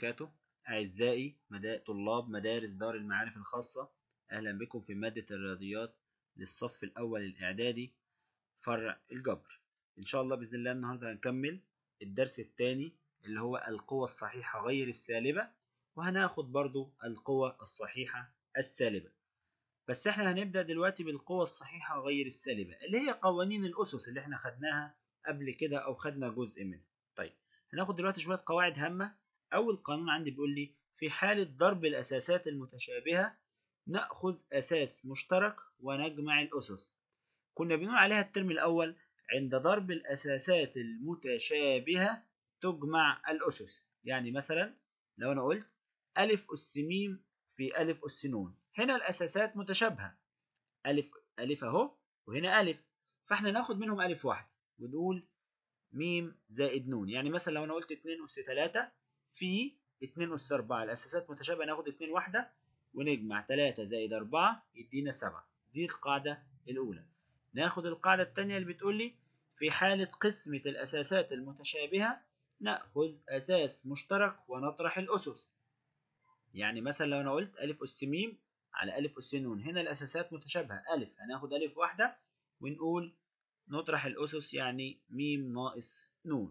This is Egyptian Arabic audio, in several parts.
وبركاته أعزائي مدا... طلاب مدارس دار المعارف الخاصة أهلا بكم في مادة الرياضيات للصف الأول الإعدادي فرع الجبر إن شاء الله بإذن الله النهاردة هنكمل الدرس الثاني اللي هو القوة الصحيحة غير السالبة وهناخد برضو القوة الصحيحة السالبة بس احنا هنبدأ دلوقتي بالقوة الصحيحة غير السالبة اللي هي قوانين الأسس اللي احنا خدناها قبل كده أو خدنا جزء منها طيب هناخد دلوقتي شوية قواعد هامة أول قانون عندي بيقول لي في حالة ضرب الأساسات المتشابهة نأخذ أساس مشترك ونجمع الأسس كنا بنقول عليها الترم الأول عند ضرب الأساسات المتشابهة تجمع الأسس يعني مثلا لو أنا قلت ألف أس م في ألف أس ن هنا الأساسات متشابهة ألف ألف أهو وهنا ألف فإحنا ناخد منهم ألف واحدة ونقول م زائد ن يعني مثلا لو أنا قلت 2 أس 3 في 2 أس 4 الأساسات متشابهة ناخد 2 واحدة ونجمع 3 زائد 4 يدينا 7 دي القاعدة الأولى ناخد القاعدة الثانية اللي بتقول لي في حالة قسمة الأساسات المتشابهة نأخذ أساس مشترك ونطرح الأسس يعني مثلا لو أنا قلت ألف أس م على ألف أس ن هنا الأساسات متشابهة ألف هناخد ألف واحدة ونقول نطرح الأسس يعني م ناقص ن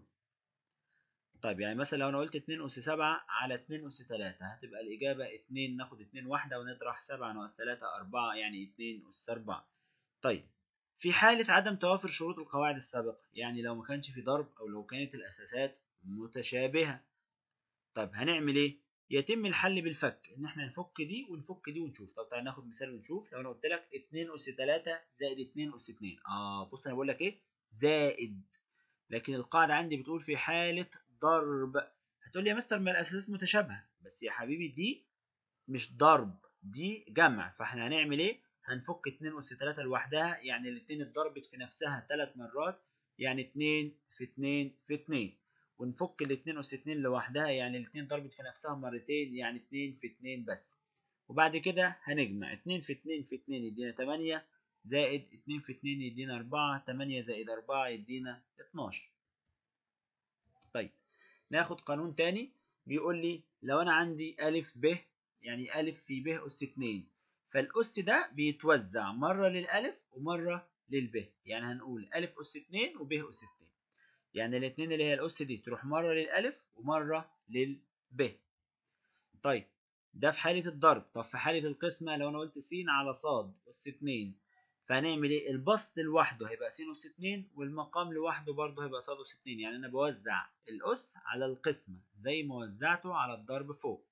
طيب يعني مثلا لو أنا قلت 2 أس 7 على 2 أس 3 هتبقى الإجابة 2 ناخد 2 واحدة ونطرح 7 ناقص 3 4 يعني 2 أس 4 طيب في حالة عدم توافر شروط القواعد السابقة يعني لو ما كانش في ضرب أو لو كانت الأساسات متشابهة طيب هنعمل إيه؟ يتم الحل بالفك إن إحنا نفك دي ونفك دي ونشوف طب تعالى ناخد مثال ونشوف لو أنا قلت لك 2 أس 3 زائد 2 أس 2 آه بص أنا بقول لك إيه؟ زائد لكن القاعدة عندي بتقول في حالة ضرب هتقول لي يا مستر ما الأساسات متشابهة بس يا حبيبي دي مش ضرب دي جمع فإحنا هنعمل إيه؟ هنفك 2 أس 3 لوحدها يعني الاتنين اتضربت في نفسها 3 مرات يعني 2 في 2 في 2 ونفك ال 2 أس 2 لوحدها يعني الاتنين ضربت في نفسها مرتين يعني 2 في 2 بس وبعد كده هنجمع 2 في 2 في 2 يدينا 8 زائد 2 في 2 يدينا 4 8 زائد 4 يدينا 12 طيب ناخد قانون تاني بيقول لي لو أنا عندي أ ب يعني أ في ب أس 2 فالأس ده بيتوزع مرة للألف ومرة للب يعني هنقول ألف أس 2 وب أس 2 يعني الاتنين اللي هي الأس دي تروح مرة للألف ومرة للب طيب ده في حالة الضرب طب في حالة القسمة لو أنا قلت س على ص أس 2 فهنعمل إيه؟ البسط لوحده هيبقى س أس 2 والمقام لوحده برضه هيبقى ص أس 2 يعني أنا بوزع الأس على القسمة زي ما وزعته على الضرب فوق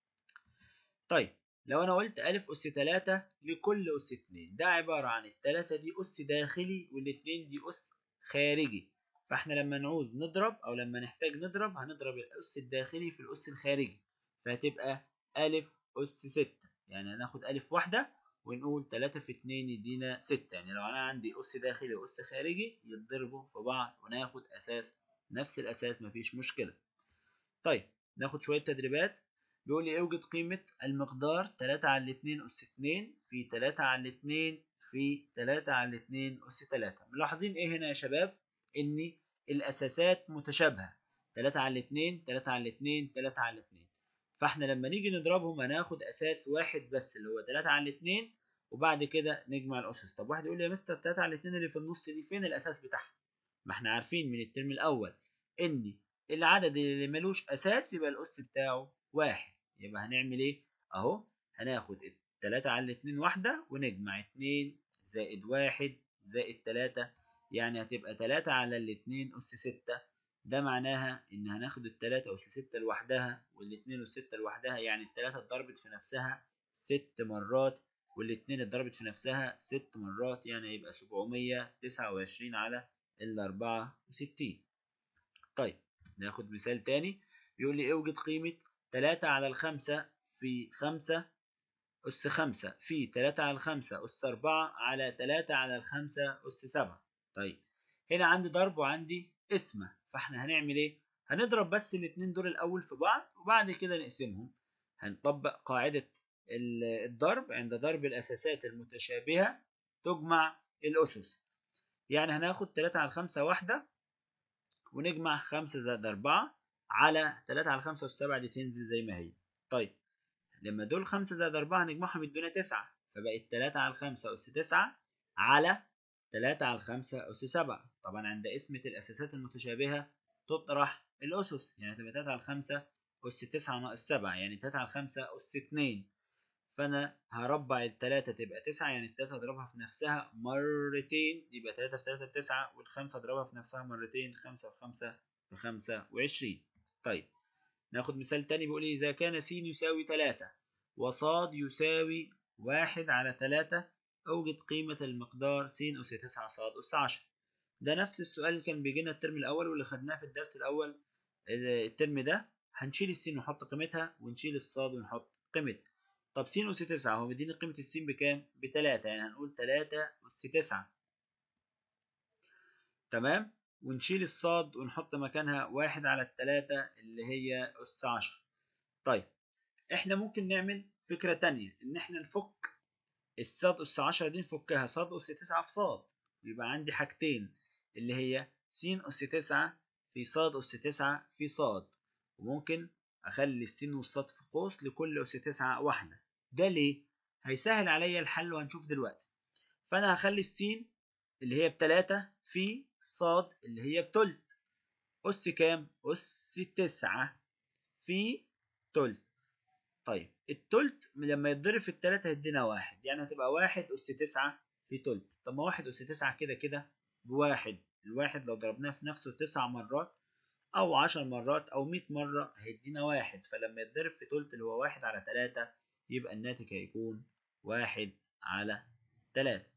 طيب لو انا قلت أ أس 3 لكل أس 2 ده عبارة عن التلاتة دي أس داخلي والاتنين دي أس خارجي فاحنا لما نعوز نضرب أو لما نحتاج نضرب هنضرب الأس الداخلي في الأس الخارجي فهتبقى أ أس 6 يعني هناخد أ واحدة ونقول 3 في 2 يدينا 6 يعني لو أنا عندي أس داخلي وأس خارجي يتضربوا في بعض وناخد أساس نفس الأساس مفيش مشكلة طيب ناخد شوية تدريبات بيقول لي اوجد قيمة المقدار 3 على 2 أس 2 في 3 على 2 في 3 على 2 أس 3 ملاحظين إيه هنا يا شباب؟ إن الأساسات متشابهة 3 على 2 3 على 2 3 على 2 فإحنا لما نيجي نضربهم هناخد أساس واحد بس اللي هو 3 على 2 وبعد كده نجمع الأسس طب واحد يقول لي يا مستر 3 على 2 اللي في النص دي فين الأساس بتاعها؟ ما إحنا عارفين من الترم الأول إن العدد اللي ملوش أساس يبقى الأس بتاعه واحد يبقى هنعمل ايه اهو هناخد التلاتة على الاتنين واحدة ونجمع اتنين زائد واحد زائد تلاتة يعني هتبقى تلاتة على الاتنين أس ستة ده معناها إن هناخد التلاتة أس ستة لوحدها والاتنين أس ستة لوحدها يعني التلاتة اتضربت في نفسها ست مرات والاتنين اتضربت في نفسها ست مرات يعني يبقى سبعمية تسعة وعشرين على الأربعة وستين طيب ناخد مثال تاني بيقول لي اوجد قيمة تلاتة على الخمسة في خمسة أس خمسة في تلاتة على الخمسة أس أربعة على تلاتة على الخمسة أس سبعة طيب هنا عندي ضرب وعندي قسمة فاحنا هنعمل ايه؟ هنضرب بس الاتنين دول الأول في بعض وبعد كده نقسمهم هنطبق قاعدة الضرب عند ضرب الأساسات المتشابهة تجمع الأسس يعني هناخد تلاتة على الخمسة واحدة ونجمع خمسة زائد أربعة على 3 على 5 أس 7 دي تنزل زي ما هي طيب لما دول 5 زائد 4 هنجمعهم يدونا 9 فبقت 3 على 5 أس 9 على 3 على 5 أس 7 طبعا عند قسمة الأساسات المتشابهة تطرح الأسس يعني تبقى 3 على 5 أس 9 ناقص 7 يعني 3 على 5 أس 2 فأنا هربع التلاتة تبقى 9 يعني التلاتة أضربها في نفسها مرتين يبقى 3 في 3 ب 9 والخمسة أضربها في نفسها مرتين 5 في 5 ب 25 طيب ناخد مثال تاني بيقول لي إذا كان س يساوي 3 وص يساوي 1 على 3 أوجد قيمة المقدار س أس 9 ص أس 10 ده نفس السؤال اللي كان بيجينا الترم الأول واللي خدناه في الدرس الأول الترم ده هنشيل السين ونحط قيمتها ونشيل الصاد ونحط قيمتها طب س أس 9 هو مديني قيمة السين بكام؟ بتلاتة يعني هنقول 3 أس 9 تمام؟ ونشيل الصاد ونحط مكانها واحد على التلاتة اللي هي أس 10 طيب احنا ممكن نعمل فكرة تانية إن احنا نفك الصاد أس 10 دي نفكها صاد أس 9 في صاد يبقى عندي حاجتين اللي هي س أس 9 في صاد أس 9 في صاد وممكن أخلي السين والصاد في قوس لكل أس 9 واحدة ده ليه؟ هيسهل عليا الحل وهنشوف دلوقتي فأنا هخلي السين اللي هي بتلاتة في صاد اللي هي بتلت أس كام؟ أس 9 في تلت طيب التلت لما يتضرب في التلاتة هيدينا واحد يعني هتبقى واحد أس تسعة في تلت طب ما واحد أس تسعة كده كده بواحد الواحد لو ضربناه في نفسه تسع مرات أو عشر مرات أو مية مرة هيدينا واحد فلما يتضرب في تلت اللي هو واحد على تلاتة يبقى الناتج هيكون واحد على تلاتة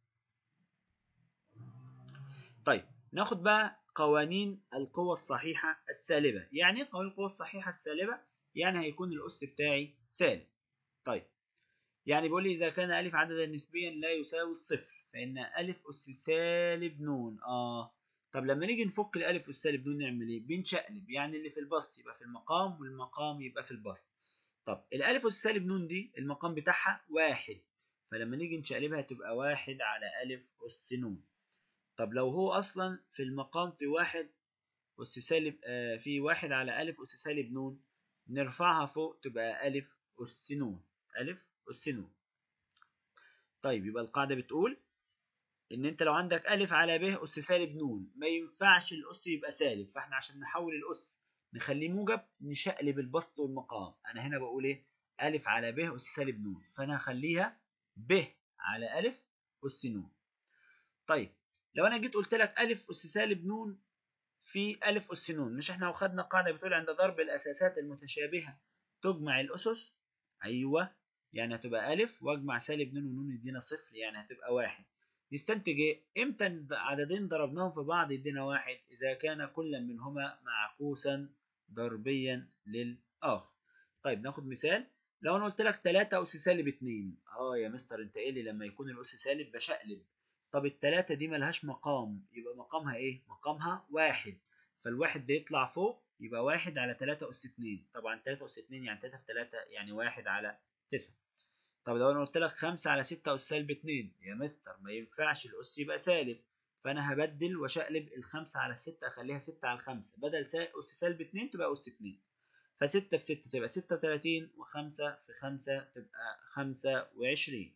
طيب ناخد بقى قوانين القوة الصحيحة السالبة يعني ايه قوانين القوة الصحيحة السالبة؟ يعني هيكون الأس بتاعي سالب طيب يعني بيقول لي إذا كان ألف عددا نسبيا لا يساوي الصفر فإن ألف أس سالب نون آه طب لما نيجي نفك الألف أس سالب نون نعمل إيه؟ بنشقلب يعني اللي في البسط يبقى في المقام والمقام يبقى في البسط طب الألف أس سالب نون دي المقام بتاعها واحد فلما نيجي نشقلبها تبقى واحد على ألف أس نون طب لو هو أصلا في المقام في واحد أس سالب آه في واحد على ألف أس سالب نون نرفعها فوق تبقى ألف أس نون ألف أس نون طيب يبقى القاعدة بتقول إن أنت لو عندك ألف على ب أس سالب نون ما ينفعش الأس يبقى سالب فإحنا عشان نحول الأس نخليه موجب نشقلب البسط والمقام أنا هنا بقول إيه ألف على ب أس سالب نون فأنا هخليها ب على ألف أس نون طيب لو أنا جيت قلت لك ألف أس سالب نون في ألف أس نون مش إحنا واخدنا قاعدة بتقول عند ضرب الأساسات المتشابهة تجمع الأسس أيوه يعني هتبقى ألف وأجمع سالب نون ونون يدينا صفر يعني هتبقى واحد نستنتج إيه؟ إمتى عددين ضربناهم في بعض يدينا واحد إذا كان كل منهما معكوسا ضربيا للآخر طيب ناخد مثال لو أنا قلت لك 3 أس سالب 2 أه يا مستر أنت إيه لي لما يكون الأس سالب بشقلب طب التلاتة دي ملهاش مقام يبقى مقامها ايه؟ مقامها واحد فالواحد ده يطلع فوق يبقى واحد على تلاتة أس اتنين طبعا تلاتة أس اتنين يعني تلاتة في تلاتة يعني واحد على تسعة طب لو أنا قلت لك خمسة على ستة أس سالب اتنين يا مستر ما ينفعش الأس يبقى سالب فأنا هبدل وأشقلب الخمسة على الستة أخليها ستة على الخمسة بدل أس سالب اتنين تبقى أس اتنين فستة في ستة تبقى ستة وتلاتين وخمسة في خمسة تبقى خمسة وعشرين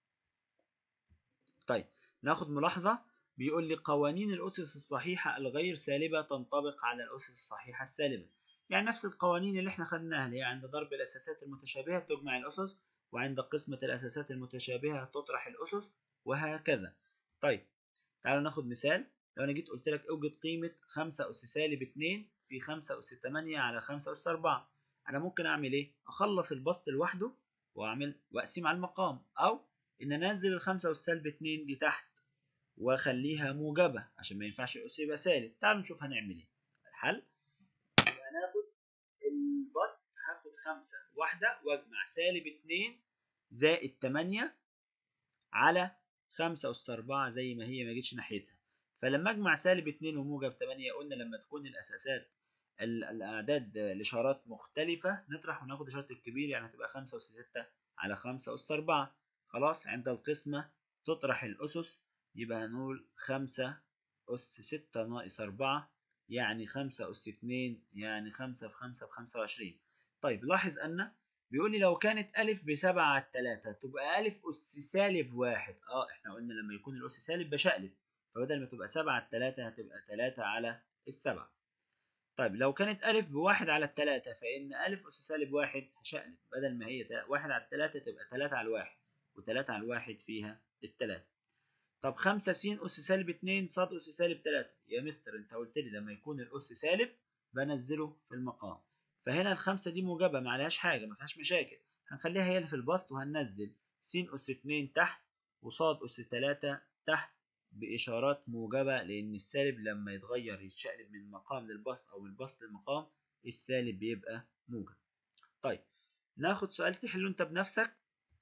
طيب ناخد ملاحظة بيقول لي قوانين الأسس الصحيحة الغير سالبة تنطبق على الأسس الصحيحة السالبة يعني نفس القوانين اللي احنا خدناها اللي هي عند ضرب الأساسات المتشابهة تجمع الأسس وعند قسمة الأساسات المتشابهة تطرح الأسس وهكذا طيب تعالوا ناخد مثال لو أنا جيت قلت لك اوجد قيمة 5 أس سالب 2 في 5 أس 8 على 5 أس 4 أنا ممكن أعمل إيه؟ أخلص البسط لوحده وأعمل وأقسم على المقام أو إن أنزل الخمسة أس سالب 2 دي تحت واخليها موجبة عشان ما ينفعش الأس يبقى سالب تعالوا نشوف هنعمل ايه الحل يبقى هناخد البسط هاخد خمسة واحدة واجمع سالب اتنين زائد تمانية على خمسة أس أربعة زي ما هي ما جيتش ناحيتها فلما اجمع سالب اتنين وموجب تمانية قلنا لما تكون الأساسات الأعداد الإشارات مختلفة نطرح وناخد إشارة الكبير يعني هتبقى خمسة أس ستة على خمسة أس أربعة خلاص عند القسمة تطرح الأسس يبقى هنقول خمسة أس ستة ناقص أربعة يعني خمسة أس اتنين يعني خمسة في خمسة بخمسة وعشرين طيب لاحظ أن بيقول لي لو كانت ألف بسبعة على التلاتة تبقى ألف أس سالب واحد اه احنا قلنا لما يكون الأس سالب بشقلب فبدل ما تبقى سبعة على التلاتة هتبقى تلاتة على السبعة طيب لو كانت ألف بواحد على التلاتة فإن ألف أس سالب واحد هشقلب بدل ما هي واحد على التلاتة تبقى تلاتة على الواحد وتلاتة على الواحد فيها التلاتة طب خمسة س أس سالب اتنين ص أس سالب تلاتة يا مستر أنت قلت لي لما يكون الأس سالب بنزله في المقام فهنا الخمسة دي موجبة معلهاش حاجة مفيهاش مشاكل هنخليها هي اللي في البسط وهننزل س أس اتنين تحت وصاد أس تلاتة تحت بإشارات موجبة لأن السالب لما يتغير يتشقلب من مقام للبسط أو من البسط للمقام السالب بيبقى موجب طيب ناخد سؤال تحله أنت بنفسك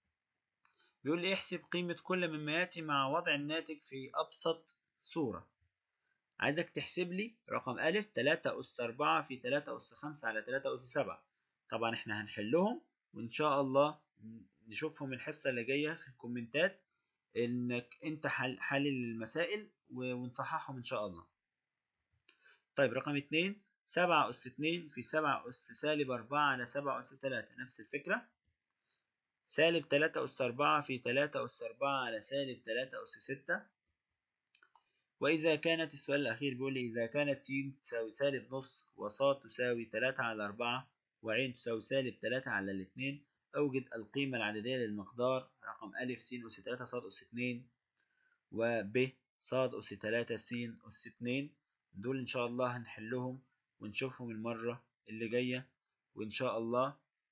بيقول لي احسب قيمة كل مما يأتي مع وضع الناتج في أبسط صورة عايزك تحسب لي رقم أ 3 أس 4 في 3 أس 5 على 3 أس 7 طبعا احنا هنحلهم وإن شاء الله نشوفهم الحصة اللي جاية في الكومنتات إنك أنت حل حلل المسائل ونصححهم إن شاء الله طيب رقم 2 7 أس 2 في 7 أس سالب 4 على 7 أس 3 نفس الفكرة سالب 3 أس 4 في 3 أس 4 على سالب 3 أس 6 وإذا كانت السؤال الأخير بيقول لي إذا كانت س تساوي سالب نص وص تساوي 3 على 4 وع تساوي سالب 3 على الاتنين أوجد القيمة العددية للمقدار رقم أ س أس 3 ص أس 2 وب ص أس 3 س أس 2 دول إن شاء الله هنحلهم ونشوفهم المرة اللي جاية وإن شاء الله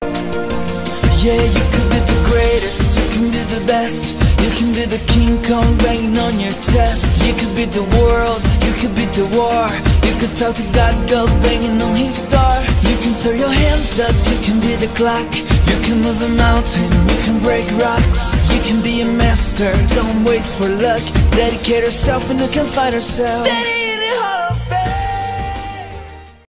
Yeah, you could be the greatest, you can be the best You can be the King Kong banging on your chest You could be the world, you could be the war You could talk to God, God banging on his star You can throw your hands up, you can be the clock You can move a mountain, you can break rocks You can be a master, don't wait for luck Dedicate yourself and you can find yourself Steady